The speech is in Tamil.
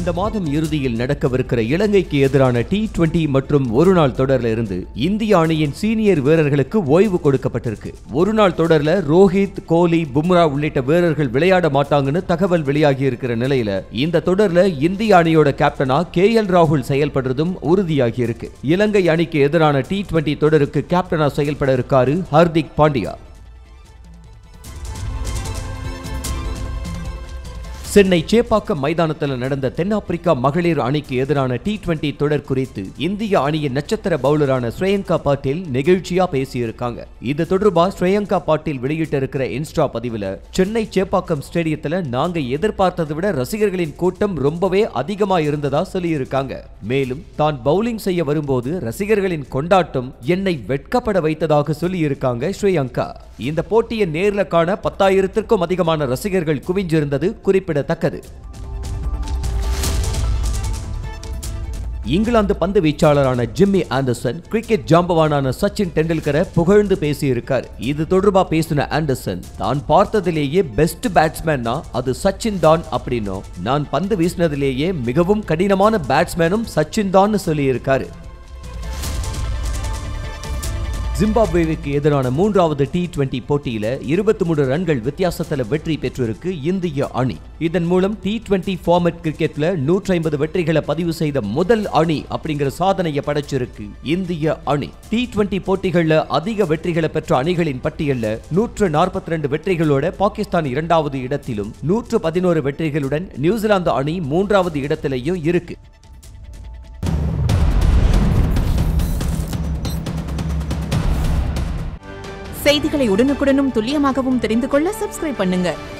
இந்த மாதம் இறுதியில் நடக்கவிருக்கிற இலங்கைக்கு எதிரான டி டுவெண்டி மற்றும் ஒருநாள் தொடர்ல இருந்து இந்திய அணியின் சீனியர் வீரர்களுக்கு ஓய்வு கொடுக்கப்பட்டிருக்கு ஒருநாள் தொடர்ல ரோஹித் கோலி பும்ரா உள்ளிட்ட வீரர்கள் விளையாட மாட்டாங்கன்னு தகவல் வெளியாகி இருக்கிற நிலையில இந்த தொடர்ல இந்திய அணியோட கேப்டனா கே எல் ராகுல் செயல்படுறதும் உறுதியாகி இருக்கு இலங்கை அணிக்கு எதிரான டி டுவெண்டி தொடருக்கு கேப்டனா செயல்பட இருக்காரு ஹார்திக் பாண்டியா சென்னை சேப்பாக்கம் மைதானத்தில் நடந்த தென்னாப்பிரிக்கா மகளிர் அணிக்கு எதிரான டி டுவெண்டி தொடர் குறித்து இந்திய அணியின் நட்சத்திர பவுலரான ஸ்ரேயங்கா பாட்டீல் நெகிழ்ச்சியா பேசியிருக்காங்க இது தொடர்பா ஸ்ரேயங்கா பாட்டீல் வெளியிட்ட இருக்கிற இன்ஸ்டா பதிவுல சென்னை சேப்பாக்கம் ஸ்டேடியத்துல நாங்க எதிர்பார்த்ததை விட ரசிகர்களின் கூட்டம் ரொம்பவே அதிகமா இருந்ததா சொல்லியிருக்காங்க மேலும் தான் பவுலிங் செய்ய வரும்போது ரசிகர்களின் கொண்டாட்டம் என்னை வெட்கப்பட வைத்ததாக சொல்லியிருக்காங்க ஸ்ரேயங்கா இந்த போட்டியை நேர்ல காண பத்தாயிரத்திற்கும் அதிகமான ரசிகர்கள் குவிஞ்சிருந்தது குறிப்பிடத்தக்கது இங்கிலாந்து பந்து வீச்சாளரான ஜிம்மி ஆண்டர்சன் கிரிக்கெட் ஜாம்பவானான சச்சின் டெண்டுல்கரை புகழ்ந்து பேசியிருக்கார் இது தொடர்பா பேசின ஆண்டர்சன் தான் பார்த்ததிலேயே பெஸ்ட் பேட்ஸ்மேன்னா அது சச்சின் தான் அப்படின்னும் நான் பந்து வீசினதிலேயே மிகவும் கடினமான பேட்ஸ்மேனும் சச்சின் தான் சொல்லியிருக்காரு ஜிம்பாப்வேவுக்கு எதிரான மூன்றாவது டி டுவெண்டி போட்டியில இருபத்தி மூணு ரன்கள் வித்தியாசத்துல வெற்றி பெற்றிருக்கு இந்திய அணி இதன் மூலம் டி டுவெண்டி ஃபார்மட் கிரிக்கெட்ல நூற்றி ஐம்பது வெற்றிகளை பதிவு செய்த முதல் அணி அப்படிங்கிற சாதனையை படைச்சிருக்கு இந்திய அணி டி டுவெண்டி போட்டிகள்ல அதிக வெற்றிகளை பெற்ற அணிகளின் பட்டியல்ல நூற்று நாற்பத்தி ரெண்டு வெற்றிகளோட பாகிஸ்தான் இரண்டாவது இடத்திலும் நூற்று பதினோரு வெற்றிகளுடன் நியூசிலாந்து அணி மூன்றாவது இடத்திலையும் இருக்கு செய்திகளை உடனுக்குடனும் துல்லியமாகவும் தெரிந்து கொள்ள சப்ஸ்கிரைப் பண்ணுங்க